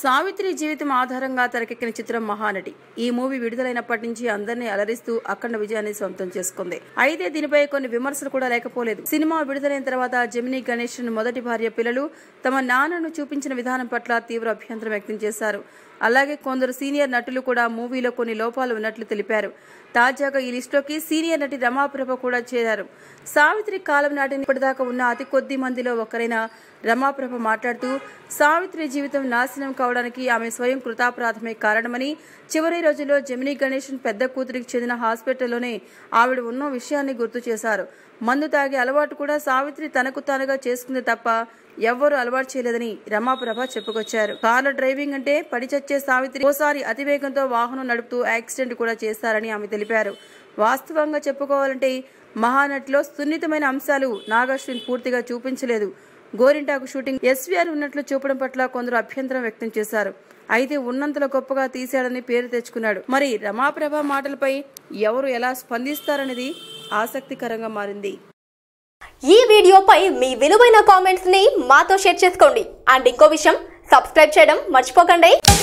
సావిత్రి జీవితం ఆధారంగా తెరకెక్కిన చిత్రం మహానటి ఈ మూవీ విడుదలైనప్పటి నుంచి అందరినీ అలరిస్తూ అఖండ విజయాన్ని సొంతం చేసుకుంది అయితే దీనిపై కొన్ని విమర్శలు కూడా లేకపోలేదు సినిమా విడుదలైన తర్వాత జమినీ గణేష్ మొదటి భార్య పిల్లలు తమ నాన్నను చూపించిన విధానం పట్ల తీవ్ర అభ్యంతరం వ్యక్తం చేశారు అలాగే కొందరు సీనియర్ నటులు కూడా మూవీలో కొన్ని లోపాలు ఉన్నట్లు తెలిపారు తాజాగా ఈ లిస్టులోకి సీనియర్ నటి రమాప్రభ కూడా చేరారు సావిత్రి కాలం నాటి ఇప్పటిదాకా ఉన్న అతి కొద్ది మందిలో ఒకరైన రమాప్రభ మాట్లాడుతూ సావిత్రి జీవితం నాశనం కావడానికి ఆమె స్వయం కృతాపరాధమే కారణమని చివరి రోజుల్లో జమినీ గణేశన్ పెద్ద కూతురికి చెందిన హాస్పిటల్లోనే ఆవిడ ఉన్న విషయాన్ని గుర్తు చేశారు మందు తాగే అలవాటు కూడా సావిత్రి తనకు తానుగా చేసుకుంది తప్ప ఎవ్వరూ అలవాటు చేయలేదని రమాప్రభ చెప్పుకొచ్చారు కార్ల డ్రైవింగ్ అంటే పడి చచ్చే సావిత్రి ఓసారి అతివేగంతో వాహనం నడుపుతూ యాక్సిడెంట్ కూడా చేశారని ఆమె తెలిపారు వాస్తవంగా చెప్పుకోవాలంటే మహానటిలో సున్నితమైన అంశాలు నాగాశ్విన్ పూర్తిగా చూపించలేదు గోరింటాకు షూటింగ్ ఎస్వీఆర్ ఉన్నట్లు చూపడం పట్ల కొందరు అభ్యంతరం వ్యక్తం చేశారు అయితే ఉన్నంతలో గొప్పగా తీశాడని పేరు తెచ్చుకున్నాడు మరి రమాప్రభ మాటలపై ఎవరు ఎలా స్పందిస్తారనేది ఆసక్తికరంగా మారింది ఈ వీడియోపై మీ విలువైన కామెంట్స్ ని మాతో షేర్ చేసుకోండి అండ్ ఇంకో విషయం సబ్స్క్రైబ్ చేయడం మర్చిపోకండి